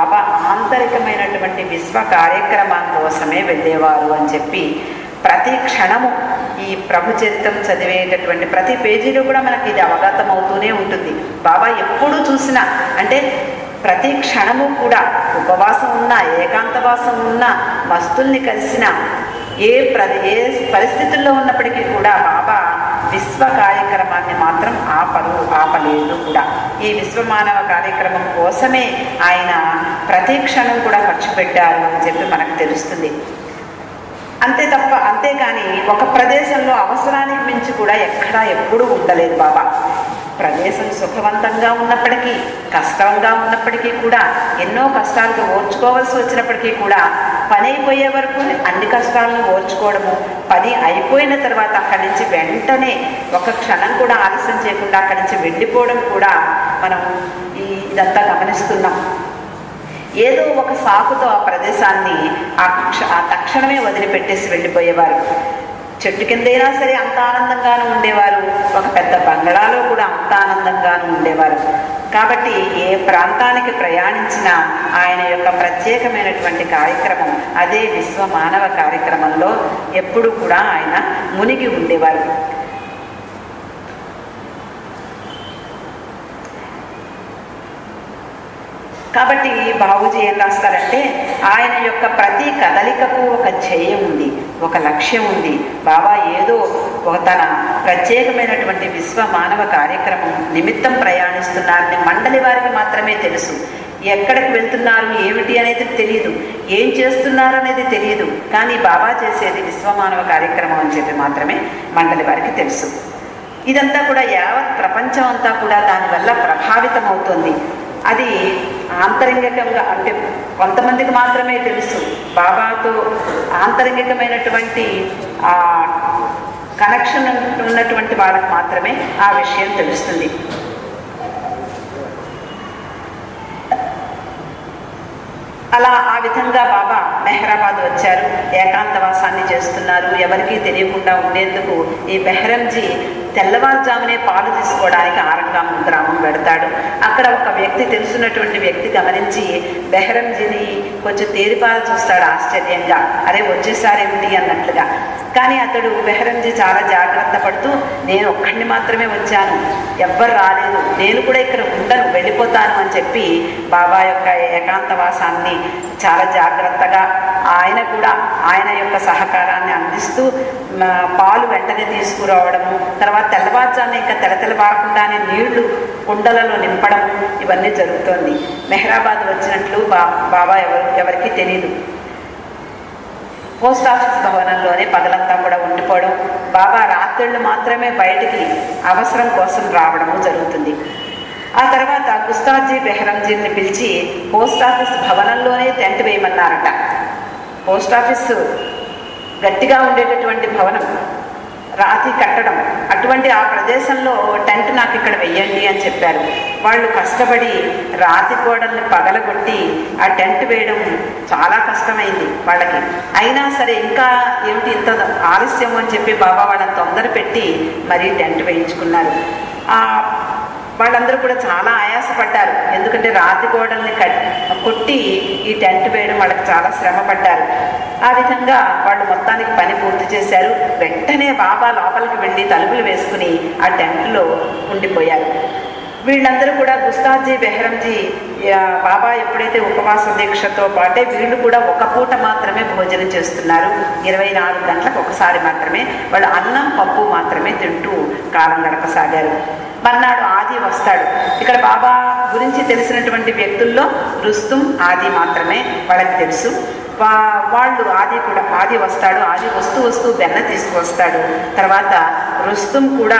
ఆంతరికమైనటువంటి విశ్వ కార్యక్రమం కోసమే వెళ్ళేవారు అని చెప్పి ప్రతి క్షణము ఈ ప్రభు చరిత్రం చదివేటటువంటి ప్రతి పేజీలో కూడా మనకి ఇది అవగతం అవుతూనే ఉంటుంది బాబా ఎప్పుడు చూసినా అంటే ప్రతి క్షణము కూడా ఉపవాసం ఉన్నా ఏకాంతవాసం ఉన్నా మస్తుల్ని కలిసినా ఏ ప్రది ఏ పరిస్థితుల్లో ఉన్నప్పటికీ కూడా బాబా విశ్వ కార్యక్రమాన్ని మాత్రం ఆపరు ఆపలేదు కూడా ఈ విశ్వమానవ కార్యక్రమం కోసమే ఆయన ప్రతి క్షణం కూడా ఖర్చు పెట్టారు అని చెప్పి మనకు తెలుస్తుంది అంతే తప్ప అంతేకాని ఒక ప్రదేశంలో అవసరానికి మించి కూడా ఎక్కడా ఎప్పుడూ ఉండలేదు బాబా ప్రదేశం సుఖవంతంగా ఉన్నప్పటికీ కష్టంగా ఉన్నప్పటికీ కూడా ఎన్నో కష్టాలకు ఓర్చుకోవాల్సి వచ్చినప్పటికీ కూడా పని అయిపోయే వరకు అన్ని కష్టాలను ఓర్చుకోవడము పని అయిపోయిన తర్వాత అక్కడి నుంచి వెంటనే ఒక క్షణం కూడా ఆలస్యం చేయకుండా అక్కడి నుంచి వెళ్ళిపోవడం కూడా మనం ఈ ఇదంతా గమనిస్తున్నాం ఏదో ఒక సాకుతో ఆ ప్రదేశాన్ని ఆ క్ష- ఆ తక్షణమే వదిలిపెట్టేసి వెళ్ళిపోయేవారు చెట్టు కిందైనా సరే అంత ఆనందంగాను ఉండేవారు ఒక పెద్ద బంగళాలో కూడా అంత ఆనందంగాను ఉండేవారు కాబట్టి ఏ ప్రాంతానికి ప్రయాణించినా ఆయన యొక్క ప్రత్యేకమైనటువంటి కార్యక్రమం అదే విశ్వ మానవ కార్యక్రమంలో ఎప్పుడు కూడా ఆయన మునిగి ఉండేవారు కాబట్టి బాబుజీ ఏం రాస్తారంటే ఆయన యొక్క ప్రతి కదలికకు ఒక ధ్యేయం ఉంది ఒక లక్ష్యం ఉంది బాబా ఏదో ఒక తన ప్రత్యేకమైనటువంటి విశ్వ మానవ కార్యక్రమం నిమిత్తం ప్రయాణిస్తున్నారని మండలి వారికి మాత్రమే తెలుసు ఎక్కడికి వెళ్తున్నారు ఏమిటి అనేది తెలియదు ఏం చేస్తున్నారు అనేది తెలియదు కానీ బాబా చేసేది విశ్వమానవ కార్యక్రమం అని చెప్పి మాత్రమే మండలి వారికి తెలుసు ఇదంతా కూడా యావత్ ప్రపంచం అంతా కూడా దానివల్ల ప్రభావితం అవుతుంది అది ఆంతరంగికంగా అంటే కొంతమందికి మాత్రమే తెలుసు బాబాతో ఆంతరంగికమైనటువంటి ఆ కనెక్షన్ ఉన్నటువంటి వాళ్ళకి మాత్రమే ఆ విషయం తెలుస్తుంది అలా ఆ విధంగా బాబా మెహరాబాద్ వచ్చారు ఏకాంతవాసాన్ని చేస్తున్నారు ఎవరికీ తెలియకుండా ఉండేందుకు ఈ బెహరంజీ తెల్లవారుజామునే పాలు తీసుకోవడానికి ఆరంగం గ్రామం పెడతాడు అక్కడ ఒక వ్యక్తి తెలుసున్నటువంటి వ్యక్తి గమనించి బెహరంజీని కొంచెం తేరిపాలు చూస్తాడు ఆశ్చర్యంగా అరే వచ్చేసారేమిటి అన్నట్లుగా కానీ అతడు బెహరంజీ చాలా జాగ్రత్త పడుతూ నేను ఒక్కడిని మాత్రమే వచ్చాను ఎవ్వరు రాలేదు నేను కూడా ఇక్కడ ఉండను వెళ్ళిపోతాను అని చెప్పి బాబా యొక్క ఏకాంతవాసాన్ని చాలా జాగ్రత్తగా ఆయన కూడా ఆయన యొక్క సహకారాన్ని అందిస్తూ మ, పాలు వెంటనే తీసుకురావడము తర్వాత తెల్లవారుజామున ఇంకా తెల్ల తెల్లవారకుండానే నీళ్లు కుండలలో నింపడం ఇవన్నీ జరుగుతోంది మెహరాబాద్ వచ్చినట్లు బా బాబా ఎవరు ఎవరికీ తెలియదు పోస్ట్ ఆఫీస్ భవనంలోనే పగలంతా కూడా ఉండిపోవడం బాబా రాత్రిళ్ళు మాత్రమే బయటికి అవసరం కోసం రావడము జరుగుతుంది ఆ తర్వాత గుస్తాజీ బెహరంజీని పిలిచి పోస్ట్ ఆఫీస్ భవనంలోనే టెంట్ వేయమన్నారట పోస్ట్ ఆఫీస్ గట్టిగా ఉండేటటువంటి భవనం రాతి కట్టడం అటువంటి ఆ ప్రదేశంలో టెంట్ నాకు ఇక్కడ వెయ్యండి అని చెప్పారు వాళ్ళు కష్టపడి రాతి గోడల్ని పగలగొట్టి ఆ టెంట్ వేయడం చాలా కష్టమైంది వాళ్ళకి అయినా సరే ఇంకా ఏమిటి ఇంత ఆలస్యం అని చెప్పి బాబా వాళ్ళని తొందర పెట్టి మరీ టెంట్ వేయించుకున్నారు ఆ వాళ్ళందరూ కూడా చాలా ఆయాసపడ్డారు ఎందుకంటే రాతి గోడల్ని కట్ కొట్టి ఈ టెంట్ వేయడం వాళ్ళకి చాలా శ్రమ పడ్డారు ఆ విధంగా వాళ్ళు మొత్తానికి పని పూర్తి చేశారు వెంటనే బాబా లోపలికి వెళ్ళి తలుపులు వేసుకుని ఆ టెంట్లో ఉండిపోయారు వీళ్ళందరూ కూడా గుస్తాజీ బెహరంజీ ఆ, బాబా ఎప్పుడైతే ఉపవాస దీక్షతో పాటే వీళ్ళు కూడా ఒక పూట మాత్రమే భోజనం చేస్తున్నారు ఇరవై నాలుగు గంటలకు ఒకసారి మాత్రమే వాళ్ళు అన్నం పప్పు మాత్రమే తింటూ కాలం గడపసాగారు మర్నాడు ఆది వస్తాడు ఇక్కడ బాబా గురించి తెలిసినటువంటి వ్యక్తుల్లో రుస్తుం ఆది మాత్రమే వాళ్ళకి తెలుసు వా వాళ్ళు ఆది కూడా ఆది వస్తాడు ఆది వస్తూ వస్తూ బెన్న తీసుకువస్తాడు తర్వాత రుస్తుం కూడా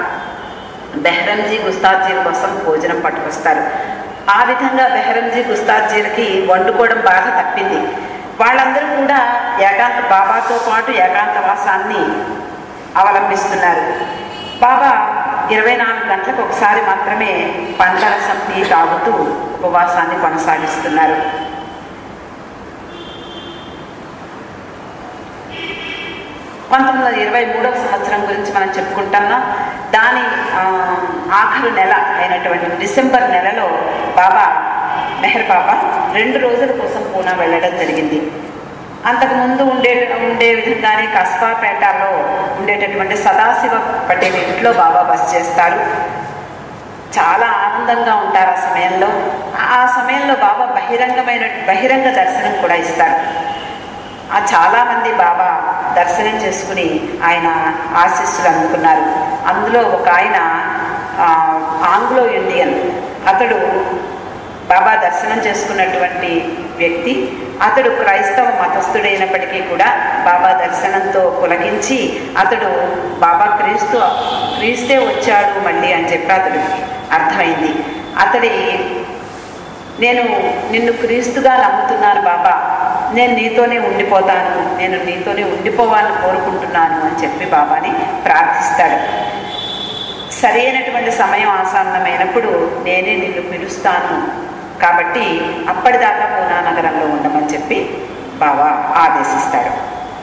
బెహరంజీ గుస్తాజీల కోసం భోజనం పట్టుకొస్తారు ఆ విధంగా బెహరంజీ గుస్తాజీలకి వండుకోవడం బాగా తప్పింది వాళ్ళందరూ కూడా ఏకాంత బాబాతో పాటు ఏకాంతవాసాన్ని అవలంబిస్తున్నారు బాబా ఇరవై నాలుగు గంటలకు ఒకసారి మాత్రమే పంచరసం టీ తాగుతూ ఉపవాసాన్ని కొనసాగిస్తున్నారు పంతొమ్మిది వందల ఇరవై మూడవ సంవత్సరం గురించి మనం చెప్పుకుంటున్నాం దాని ఆ, ఆఖరు నెల అయినటువంటి డిసెంబర్ నెలలో బాబా మెహర్ బాబా రెండు రోజుల కోసం పూనా వెళ్ళడం జరిగింది అంతకుముందు ఉండే ఉండే విధంగానే కస్బాపేటలో ఉండేటటువంటి సదాశివ పటేల్ ఇంట్లో బాబా బస్ చేస్తారు చాలా ఆనందంగా ఉంటారు ఆ సమయంలో ఆ సమయంలో బాబా బహిరంగమైన బహిరంగ దర్శనం కూడా ఇస్తారు ఆ చాలామంది బాబా దర్శనం చేసుకుని ఆయన ఆశీస్సులు అందుకున్నారు అందులో ఒక ఆయన ఆ, ఆంగ్లో ఇండియన్ అతడు బాబా దర్శనం చేసుకున్నటువంటి వ్యక్తి అతడు క్రైస్తవ మతస్థుడైనప్పటికీ కూడా బాబా దర్శనంతో పులకించి అతడు బాబా క్రీస్తు క్రీస్తే వచ్చాడు మళ్ళీ అని చెప్పి అతడు అర్థమైంది అతడి నేను నిన్ను క్రీస్తుగా నమ్ముతున్నాను బాబా నేను నీతోనే ఉండిపోతాను నేను నీతోనే ఉండిపోవాలని కోరుకుంటున్నాను అని చెప్పి బాబాని ప్రార్థిస్తాడు సరైనటువంటి సమయం ఆసన్నమైనప్పుడు నేనే నిన్ను పిలుస్తాను కాబట్టి అప్పటిదాకా పూనా నగరంలో ఉండమని చెప్పి బాబా ఆదేశిస్తాడు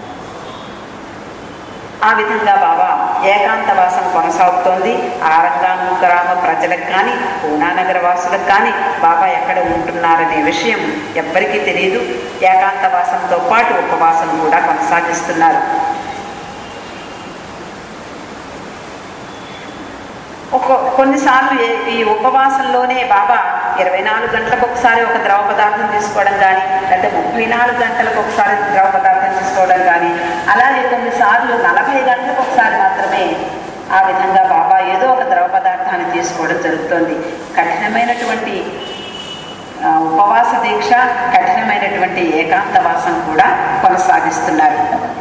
ఆ విధంగా బాబా ఏకాంతవాసం కొనసాగుతోంది ఆరంగాను గ్రామ ప్రజలకు కానీ పూనా నగర వాసులకు కానీ బాబా ఎక్కడ ఉంటున్నారనే విషయం ఎవ్వరికీ తెలియదు ఏకాంతవాసంతో పాటు ఉపవాసం కూడా కొనసాగిస్తున్నారు ఒక కొన్నిసార్లు ఏ- ఈ ఉపవాసంలోనే బాబా ఇరవై నాలుగు గంటలకు ఒకసారి ఒక ద్రవ పదార్థం తీసుకోవడం కానీ లేకపోతే ముప్పై నాలుగు గంటలకు ఒకసారి ద్రవ పదార్థం తీసుకోవడం కానీ అలాగే కొన్నిసార్లు నలభై గంటలకు ఒకసారి మాత్రమే ఆ విధంగా బాబా ఏదో ఒక ద్రవ పదార్థాన్ని తీసుకోవడం జరుగుతుంది కఠినమైనటువంటి ఆ, ఉపవాస దీక్ష కఠినమైనటువంటి ఏకాంతవాసం కూడా కొనసాగిస్తున్నారు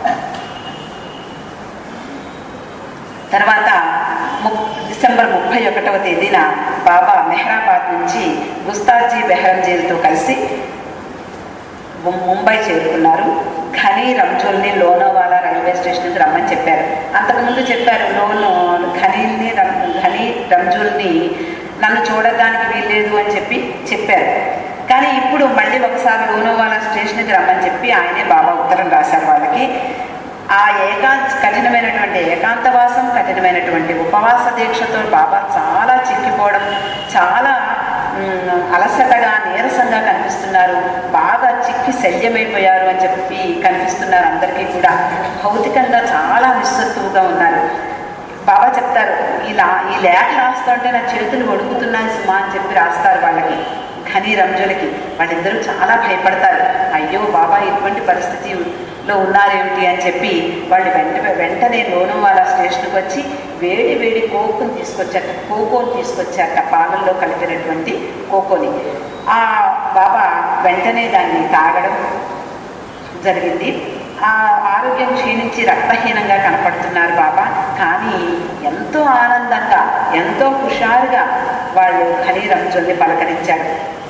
తర్వాత ము డిసెంబర్ ముప్పై ఒకటవ తేదీన బాబా మెహ్రాబాద్ నుంచి గుస్తాజీ బెహరంజీలతో కలిసి ము- ముంబై చేరుకున్నారు ఘనీ రంజోల్ని లోనోవాలా రైల్వే స్టేషన్కి రమ్మని చెప్పారు అంతకుముందు చెప్పారు లోను ఘనీల్ని రం- ఘనీ రంజుల్ని నన్ను చూడడానికి వీల్లేదు అని చెప్పి చెప్పారు కానీ ఇప్పుడు మళ్ళీ ఒకసారి లోనోవాలా స్టేషన్కి రమ్మని చెప్పి ఆయనే బాబా ఉత్తరం రాశారు వాళ్ళకి ఆ ఏకాంత కఠినమైనటువంటి ఏకాంతవాసం కఠినమైనటువంటి ఉపవాస దీక్షతో బాబా చాలా చిక్కిపోవడం చాలా మ్, అలసటగా నీరసంగా కనిపిస్తున్నారు బాగా చిక్కి శల్యమైపోయారు అని చెప్పి కనిపిస్తున్నారు అందరికీ కూడా భౌతికంగా చాలా నిస్సత్తువుగా ఉన్నారు బాబా చెప్తారు ఇలా ఈ లేఖ రాస్తుంటే నా చేతులు వణుకుతున్నాయి సుమా అని చెప్పి రాస్తారు వాళ్ళకి ఘనీ రంజులకి వాళ్ళిద్దరూ చాలా భయపడతారు అయ్యో బాబా ఇటువంటి పరిస్థితిలో ఉన్నారేమిటి అని చెప్పి వాళ్ళు వెంట వెంటనే లోనువాలా స్టేషన్కి వచ్చి వేడి వేడి కోకుని తీసుకొచ్చారట కోకోని తీసుకొచ్చారట పాలల్లో కలిపినటువంటి కోకోని ఆ బాబా వెంటనే దాన్ని తాగడం జరిగింది ఆ ఆరోగ్యం క్షీణించి రక్తహీనంగా కనపడుతున్నారు బాబా కానీ ఎంతో ఆనందంగా ఎంతో హుషారుగా వాళ్ళు ఖనీ రంజుల్ని పలకరించారు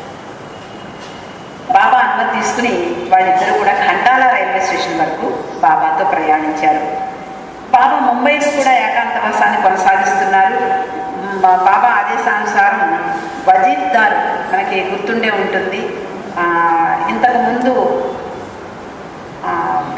బాబా అనుమతి తీసుకుని వాళ్ళిద్దరూ కూడా ఖండాల రైల్వే స్టేషన్ వరకు బాబాతో ప్రయాణించారు బాబా ముంబైలో కూడా ఏకాంతవాసాన్ని కొనసాగిస్తున్నారు మా బాబా ఆదేశానుసారం వజీర్దార్ మనకి గుర్తుండే ఉంటుంది ఆ, ఇంతకు ముందు ఆ,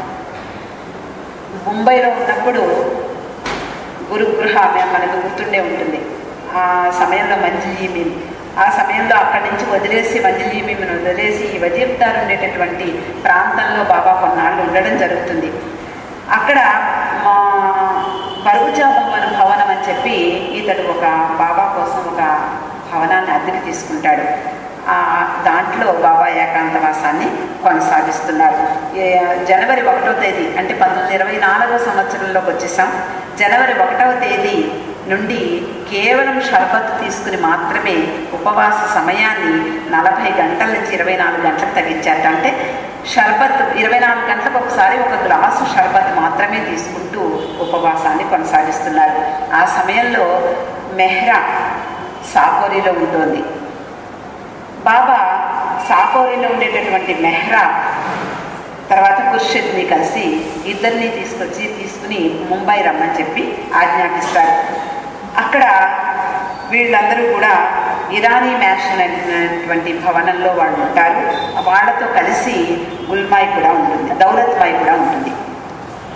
ముంబైలో ఉన్నప్పుడు గురుగృహ మేము మనకు గుర్తుండే ఉంటుంది ఆ సమయంలో మంజిలీ మీమ్ ఆ సమయంలో అక్కడి నుంచి వదిలేసి మంజిలీ మీమ్ను వదిలేసి ఈ వజీర్దార్ ఉండేటటువంటి ప్రాంతంలో బాబా కొన్నాళ్ళు ఉండడం జరుగుతుంది అక్కడ మా బరుగుజా భవన భవనం అని చెప్పి ఇతడు ఒక బాబా కోసం ఒక భవనాన్ని అద్దెకి తీసుకుంటాడు ఆ దాంట్లో బాబా ఏకాంతవాసాన్ని కొనసాగిస్తున్నారు ఈ జనవరి ఒకటో తేదీ అంటే పంతొమ్మిది ఇరవై నాలుగవ సంవత్సరంలోకి వచ్చేసాం జనవరి ఒకటవ తేదీ నుండి కేవలం షర్బత్ తీసుకుని మాత్రమే ఉపవాస సమయాన్ని నలభై గంటల నుంచి ఇరవై నాలుగు గంటలకు తగ్గించారట అంటే షర్బత్ ఇరవై నాలుగు గంటలకు ఒకసారి ఒక గ్లాసు షర్బత్ మాత్రమే తీసుకుంటూ ఉపవాసాన్ని కొనసాగిస్తున్నారు ఆ సమయంలో మెహ్రా సాకోరీలో ఉంటుంది బాబా సాకోరీలో ఉండేటటువంటి మెహ్రా తర్వాత ఖుర్షిద్ని కలిసి ఇద్దరిని తీసుకొచ్చి తీసుకుని ముంబై రమ్మని చెప్పి ఆజ్ఞాపిస్తారు అక్కడ వీళ్ళందరూ కూడా ఇరానీ మ్యాన్షన్ అనేటువంటి భవనంలో వాళ్ళు ఉంటారు వాళ్ళతో కలిసి గుల్మాయి కూడా ఉంటుంది దౌలత్మాయి కూడా ఉంటుంది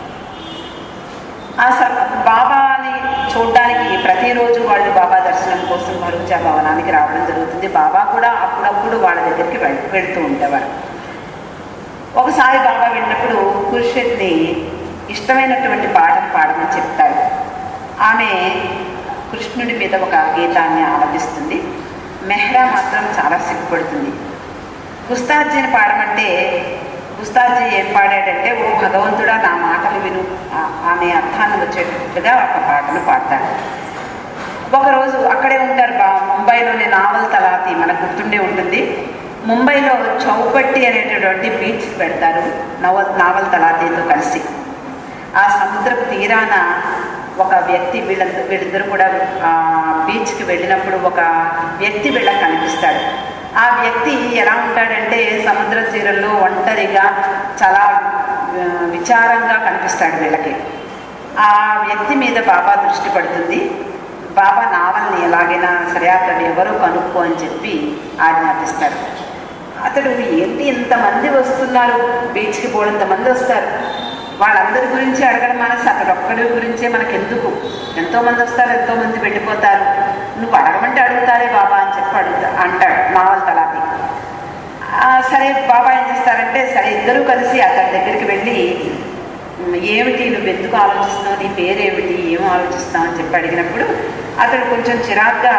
ఆ స బాబాని చూడడానికి ప్రతిరోజు వాళ్ళు బాబా దర్శనం కోసం మరుగుచా భవనానికి రావడం జరుగుతుంది బాబా కూడా అప్పుడప్పుడు వాళ్ళ దగ్గరికి వెళ్ వెళ్తూ ఉండేవారు ఒకసారి బాబా వెళ్ళినప్పుడు కురుషత్ని ఇష్టమైనటువంటి పాటను పాడమని చెప్తారు ఆమె కృష్ణుడి మీద ఒక గీతాన్ని ఆలపిస్తుంది మెహ్రా మాత్రం చాలా సిగ్గుపడుతుంది గుస్తాజీని పాడమంటే గుస్తాజీ ఏం పాడాడంటే ఓ భగవంతుడా నా మాటలు విను ఆ- ఆమె అర్థాన్ని వచ్చేటట్టుగా ఒక పాటను పాడతాడు ఒకరోజు అక్కడే ఉంటారు బా ముంబైలోని నావల్ తలాతి మనకు గుర్తుండే ఉంటుంది ముంబైలో చౌపట్టి అనేటటువంటి బీచ్ పెడతారు నవల్ నావల్ తలాతీతో కలిసి ఆ సముద్రపు తీరాన ఒక వ్యక్తి వీళ్ళ వీళ్ళిద్దరు కూడా ఆ బీచ్కి వెళ్ళినప్పుడు ఒక వ్యక్తి వీళ్ళకి కనిపిస్తాడు ఆ వ్యక్తి ఎలా ఉంటాడంటే సముద్ర తీరంలో ఒంటరిగా చాలా ఆ, విచారంగా కనిపిస్తాడు వీళ్ళకి ఆ వ్యక్తి మీద బాబా దృష్టి పడుతుంది బాబా నావల్ని ఎలాగైనా సరే అతడు ఎవరో కనుక్కో అని చెప్పి ఆజ్ఞాపిస్తాడు అతడు ఏంటి ఇంతమంది వస్తున్నారు బీచ్కి పోవడంత మంది వస్తారు వాళ్ళందరి గురించి అడగడం మానేసి అతడు ఒక్కడి గురించే మనకి ఎందుకు ఎంతో మంది వస్తారు ఎంతో మంది వెళ్ళిపోతారు నువ్వు అడగమంటే అడుగుతారే బాబా అని చెప్పి అడుగుతా అంటాడు నావల్ తలాది ఆ, సరే బాబా ఏం చేస్తారంటే సరే ఇద్దరూ కలిసి అతని దగ్గరికి వెళ్ళి "ఉమ్, ఏమిటి నువ్వు ఎందుకు ఆలోచిస్తున్నావు నీ పేరేమిటి ఏం ఆలోచిస్తున్నావు అని చెప్పి అడిగినప్పుడు అతడు కొంచెం చిరాగ్గా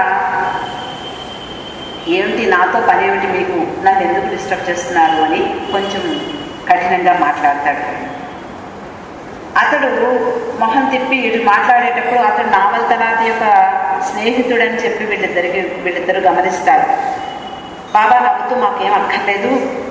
ఏమిటి నాతో పని ఏమిటి మీకు నన్ను ఎందుకు డిస్టర్బ్ చేస్తున్నారు అని కొంచెం కఠినంగా మాట్లాడతాడు అతడు మొహం తిప్పి ఇటు మాట్లాడేటప్పుడు అతడు నావల్ తనాథ యొక్క స్నేహితుడని చెప్పి వీళ్ళిద్దరికి వీళ్ళిద్దరు గమనిస్తారు బాబా నవ్వుతూ మాకేం అక్కర్లేదు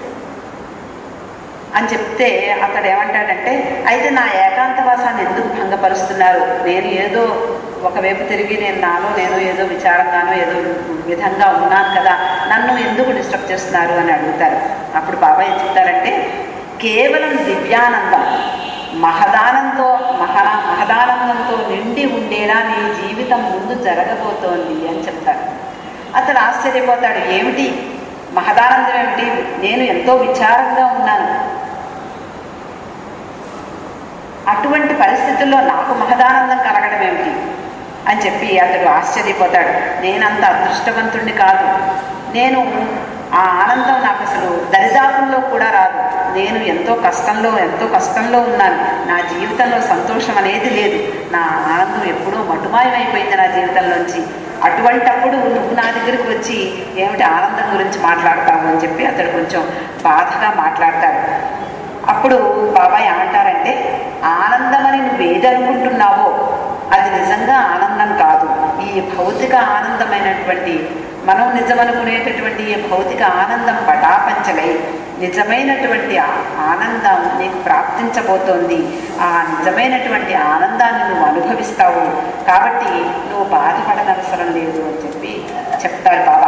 అని చెప్తే అతడు ఏమంటాడంటే అయితే నా ఏకాంతవాసాన్ని ఎందుకు భంగపరుస్తున్నారు నేను ఏదో ఒకవైపు తిరిగి నేను నాలో నేను ఏదో విచారంగానో ఏదో విధంగా ఉన్నాను కదా నన్ను ఎందుకు డిస్టర్బ్ చేస్తున్నారు అని అడుగుతారు అప్పుడు బాబా ఏం చెప్తారంటే కేవలం దివ్యానందం మహదానంతో మహా మహదానందంతో నిండి ఉండేలా నీ జీవితం ముందు జరగబోతోంది అని చెప్తారు అతను ఆశ్చర్యపోతాడు ఏమిటి మహదానందం ఏమిటి నేను ఎంతో విచారంగా ఉన్నాను అటువంటి పరిస్థితుల్లో నాకు మహదానందం కలగడం ఏమిటి అని చెప్పి అతడు ఆశ్చర్యపోతాడు నేనంత అదృష్టవంతుణ్ణి కాదు నేను ఆ ఆనందం నాకు అసలు దరిదాపుల్లో కూడా రాదు నేను ఎంతో కష్టంలో ఎంతో కష్టంలో ఉన్నాను నా జీవితంలో సంతోషం అనేది లేదు నా ఆనందం ఎప్పుడూ మటుమాయమైపోయింది నా జీవితంలోంచి అటువంటప్పుడు నువ్వు నా దగ్గరికి వచ్చి ఏమిటి ఆనందం గురించి మాట్లాడతావు అని చెప్పి అతడు కొంచెం బాధగా మాట్లాడతాడు అప్పుడు బాబాయ్ ఏమంటారంటే ఆనందమని నువ్వు ఏది అనుకుంటున్నావో అది నిజంగా ఆనందం కాదు ఈ భౌతిక ఆనందమైనటువంటి మనం నిజమనుకునేటటువంటి ఈ భౌతిక ఆనందం పటాపంచలై నిజమైనటువంటి ఆ ఆనందం నీకు ప్రాప్తించబోతోంది ఆ నిజమైనటువంటి ఆనందాన్ని నువ్వు అనుభవిస్తావు కాబట్టి నువ్వు బాధపడనవసరం లేదు అని చెప్పి చెప్తాడు బాబా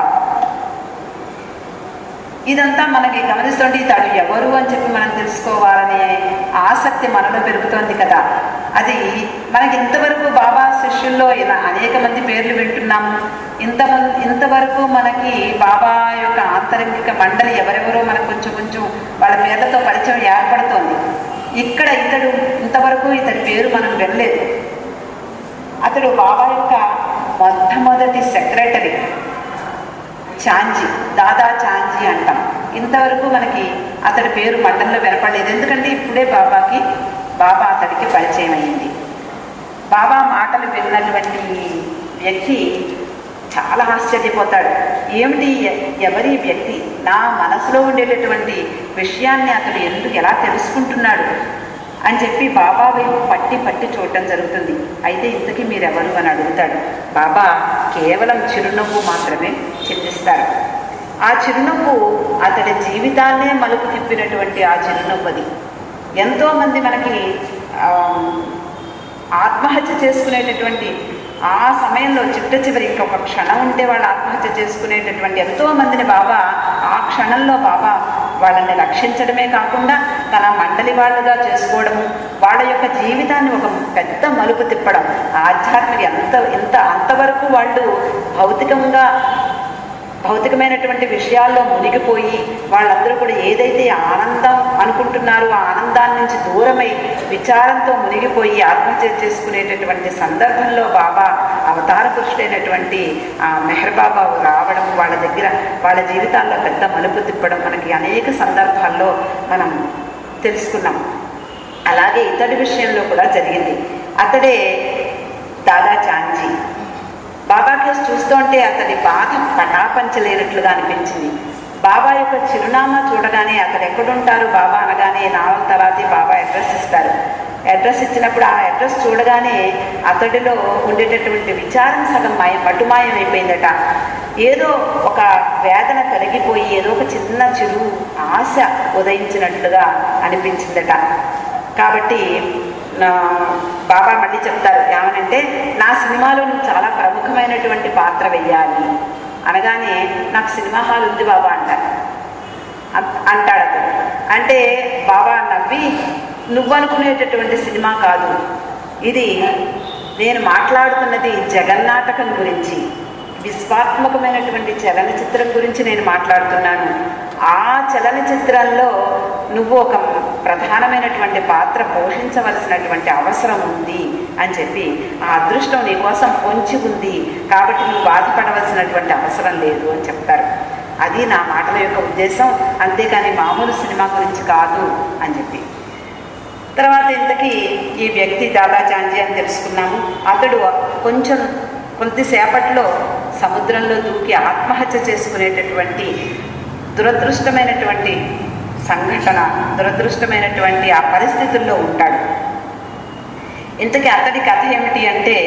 ఇదంతా మనకి గమనిస్తుంటే ఇతడు ఎవరు అని చెప్పి మనం తెలుసుకోవాలనే ఆసక్తి మనలో పెరుగుతోంది కదా అది మనకి ఇంతవరకు బాబా శిష్యుల్లో ఇలా అనేక మంది పేర్లు వింటున్నాము ఇంతమంది ఇంతవరకు మనకి బాబా యొక్క ఆంతరంగిక మండలి ఎవరెవరో మనకు కొంచెం కొంచెం వాళ్ళ పేర్లతో పరిచయం ఏర్పడుతోంది ఇక్కడ ఇతడు ఇంతవరకు ఇతడి పేరు మనం వినలేదు అతడు బాబా యొక్క మొట్టమొదటి సెక్రటరీ చాంజీ దాదా చాంజీ అంటాం ఇంతవరకు మనకి అతడి పేరు మండలంలో వినపడలేదు ఎందుకంటే ఇప్పుడే బాబాకి బాబా అతడికి పరిచయం అయింది బాబా మాటలు విన్నటువంటి వ్యక్తి చాలా ఆశ్చర్యపోతాడు ఏమిటి ఎ- ఎవరి వ్యక్తి నా మనసులో ఉండేటటువంటి విషయాన్ని అతడు ఎందుకు ఎలా తెలుసుకుంటున్నాడు అని చెప్పి బాబా వైపు పట్టి పట్టి చూడటం జరుగుతుంది అయితే ఇంతకీ మీరెవరు అని అడుగుతాడు బాబా కేవలం చిరునవ్వు మాత్రమే చింతిస్తారు ఆ చిరునవ్వు అతడి జీవితాన్నే మలుపు తిప్పినటువంటి ఆ చిరునవ్వు అది ఎంతోమంది మనకి ఆ, ఆత్మహత్య చేసుకునేటటువంటి ఆ సమయంలో చిట్ట చివరి ఇంకొక క్షణం ఉంటే వాళ్ళు ఆత్మహత్య చేసుకునేటటువంటి ఎంతో మందిని బాబా ఆ క్షణంలో బాబా వాళ్ళని రక్షించడమే కాకుండా తన మండలి వాళ్ళుగా చేసుకోవడము వాళ్ళ యొక్క జీవితాన్ని ఒక పెద్ద మలుపు తిప్పడం ఆధ్యాత్మిక ఎంత ఎంత అంతవరకు వాళ్ళు భౌతికంగా భౌతికమైనటువంటి విషయాల్లో మునిగిపోయి వాళ్ళందరూ కూడా ఏదైతే ఆనందం అనుకుంటున్నారో ఆ ఆనందాన్ని నుంచి దూరమై విచారంతో మునిగిపోయి ఆత్మహత్య చేసుకునేటటువంటి సందర్భంలో బాబా ఆ అవతార పురుషుడైనటువంటి ఆ మెహర్ బాబా రావడం వాళ్ళ దగ్గర వాళ్ళ జీవితాల్లో పెద్ద మలుపు తిప్పడం మనకి అనేక సందర్భాల్లో మనం తెలుసుకున్నాం అలాగే ఇతడి విషయంలో కూడా జరిగింది అతడే దాదా చాంజీ బాబా కేసు చూస్తుంటే అతడి బాధ పటాపంచలేనట్లుగా అనిపించింది బాబా యొక్క చిరునామా చూడగానే అతడు ఎక్కడుంటారు బాబా అనగానే నాలుగు తర్వాత బాబా అడ్రస్ ఇస్తారు అడ్రస్ ఇచ్చినప్పుడు ఆ అడ్రస్ చూడగానే అతడిలో ఉండేటటువంటి విచారం సగం మాయ మటుమాయం అయిపోయిందట ఏదో ఒక వేదన కలిగిపోయి ఏదో ఒక చిన్న చిరు ఆశ ఉదయించినట్లుగా అనిపించిందట కాబట్టి నా బాబా మళ్ళీ చెప్తారు ఏమనంటే నా సినిమాలో నువ్వు చాలా ప్రముఖమైనటువంటి పాత్ర వెయ్యాలి అనగానే నాకు సినిమా హాల్ ఉంది బాబా అంటారు అం- అంటాడు అతను అంటే బాబా నవ్వి నువ్వు అనుకునేటటువంటి సినిమా కాదు ఇది నేను మాట్లాడుతున్నది జగన్నాటకం గురించి విశ్వాత్మకమైనటువంటి చలనచిత్రం గురించి నేను మాట్లాడుతున్నాను ఆ చలనచిత్రంలో నువ్వు ఒక ప్రధానమైనటువంటి పాత్ర పోషించవలసినటువంటి అవసరం ఉంది అని చెప్పి ఆ అదృష్టం నీ కోసం పొంచి ఉంది కాబట్టి నువ్వు బాధపడవలసినటువంటి అవసరం లేదు అని చెప్తారు అది నా మాటల యొక్క ఉద్దేశం అంతేకాని మామూలు సినిమా గురించి కాదు అని చెప్పి తర్వాత ఇంతకీ ఈ వ్యక్తి దాదా చాంజీ అని తెలుసుకున్నాము అతడు కొంచెం కొద్దిసేపట్లో సముద్రంలో దూకి ఆత్మహత్య చేసుకునేటటువంటి దురదృష్టమైనటువంటి సంఘటన దురదృష్టమైనటువంటి ఆ పరిస్థితుల్లో ఉంటాడు ఇంతకీ అతడి కథ ఏమిటి అంటే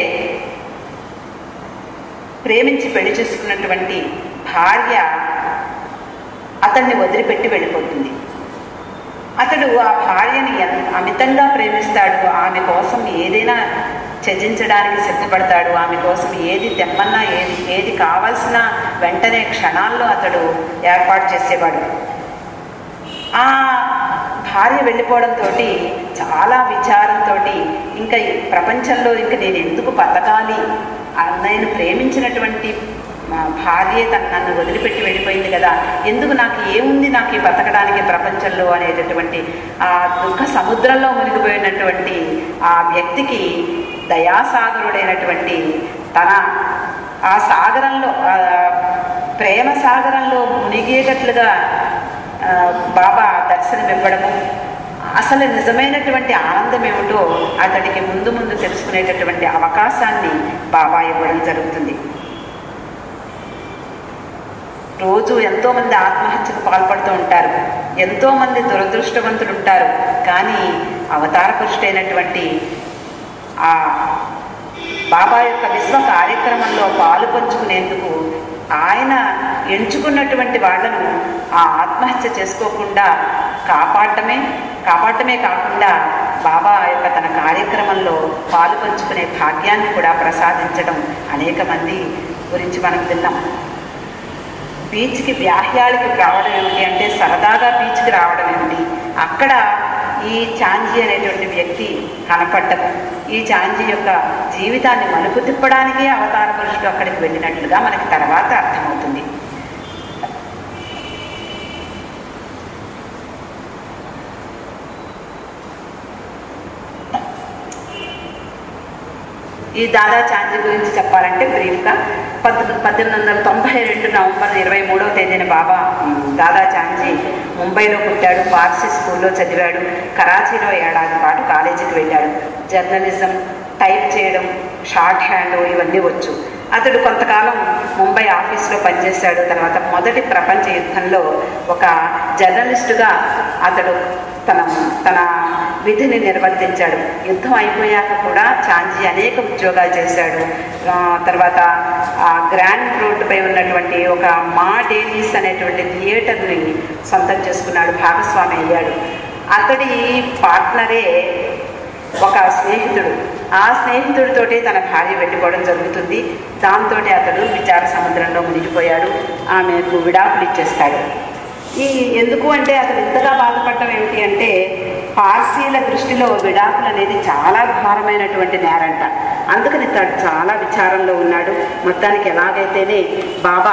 ప్రేమించి పెళ్లి చేసుకున్నటువంటి భార్య అతన్ని వదిలిపెట్టి వెళ్ళిపోతుంది అతడు ఆ భార్యని ఎన్- అమితంగా ప్రేమిస్తాడు ఆమె కోసం ఏదైనా త్యజించడానికి సిద్ధపడతాడు ఆమె కోసం ఏది తెమ్మన్నా ఏది ఏది కావాల్సిన వెంటనే క్షణాల్లో అతడు ఏర్పాటు చేసేవాడు ఆ భార్య వెళ్ళిపోవడంతో చాలా విచారంతో ఇంకా ఈ ప్రపంచంలో ఇంకా నేను ఎందుకు బతకాలి ఆ నేను ప్రేమించినటువంటి మా భార్య తన నన్ను వదిలిపెట్టి వెళ్ళిపోయింది కదా ఎందుకు నాకు ఏముంది నాకు ఈ బతకడానికి ప్రపంచంలో అనేటటువంటి ఆ దుఃఖ సముద్రంలో మునిగిపోయినటువంటి ఆ వ్యక్తికి దయాసాగరుడైనటువంటి తన ఆ సాగరంలో ఆ ప్రేమ సాగరంలో మునిగేటట్లుగా ఆ, బాబా దర్శనమివ్వడము అసలు నిజమైనటువంటి ఆనందం ఏమిటో అతడికి ముందు ముందు తెలుసుకునేటటువంటి అవకాశాన్ని బాబా ఇవ్వడం జరుగుతుంది రోజు ఎంతోమంది ఆత్మహత్యకు పాల్పడుతూ ఉంటారు ఎంతోమంది దురదృష్టవంతులు ఉంటారు కానీ అవతార పురుషుడైనటువంటి ఆ బాబా యొక్క విశ్వ కార్యక్రమంలో పాలు పంచుకునేందుకు ఆయన ఎంచుకున్నటువంటి వాళ్ళను ఆ ఆత్మహత్య చేసుకోకుండా కాపాడటమే కాపాడటమే కాకుండా బాబా యొక్క తన కార్యక్రమంలో పాలు పంచుకునే భాగ్యాన్ని కూడా ప్రసాదించడం అనేక మంది గురించి మనం విన్నాం బీచ్కి వ్యాహ్యాలకి రావడం ఏమిటి అంటే సరదాగా బీచ్కి రావడం ఏమిటి అక్కడ ఈ చాంజీ అనేటువంటి వ్యక్తి కనపడ్డం ఈ చాంజీ యొక్క జీవితాన్ని మలుపు తిప్పడానికే అవతార పురుషుడు అక్కడికి వెళ్ళినట్లుగా మనకి తర్వాత అర్థమవుతుంది ఈ దాదా చాంజీ గురించి చెప్పాలంటే బ్రీఫ్గా పద్దు పద్దెనిమిది వందల తొంభై రెండు నవంబర్ ఇరవై మూడవ తేదీన బాబా ఉమ్, దాదా చాంజీ ముంబైలో పుట్టాడు పార్సీ స్కూల్లో చదివాడు కరాచీలో ఏడాది పాటు కాలేజీకి వెళ్ళాడు జర్నలిజం టైప్ చేయడం షార్ట్ హ్యాండ్ ఇవన్నీ వచ్చు అతడు కొంతకాలం ముంబై ఆఫీస్లో పనిచేశాడు తర్వాత మొదటి ప్రపంచ యుద్ధంలో ఒక జర్నలిస్టుగా అతడు తన తన విధిని నిర్వర్తించాడు యుద్ధం అయిపోయాక కూడా చాంజీ అనేక ఉద్యోగాలు చేశాడు ఆ, తర్వాత ఆ గ్రాండ్ రోడ్డుపై ఉన్నటువంటి ఒక మా డేనీస్ అనేటువంటి థియేటర్ని సొంతం చేసుకున్నాడు భాగస్వామి అయ్యాడు అతడి పార్ట్నరే ఒక స్నేహితుడు ఆ స్నేహితుడితోటి తన భార్య వెళ్ళిపోవడం జరుగుతుంది దాంతో అతడు విచార సముద్రంలో మునిగిపోయాడు ఆమెకు విడాకులు ఇచ్చేస్తాడు ఈ ఎందుకు అంటే అతను ఇంతగా బాధపడటం ఏమిటి అంటే పార్సీల దృష్టిలో విడాకులు అనేది చాలా ఘోరమైనటువంటి నేరంట అందుకని తను చాలా విచారంలో ఉన్నాడు మొత్తానికి ఎలాగైతేనే బాబా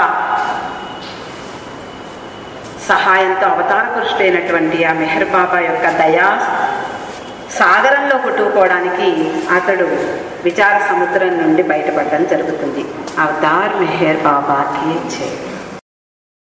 సహాయంతో అవతార పురుషుడైనటువంటి ఆ మెహర్ బాబా యొక్క దయా సాగరంలో కొట్టుకుపోవడానికి అతడు విచార సముద్రం నుండి బయటపడడం జరుగుతుంది అవతార్ మెహర్ బాబాకి జై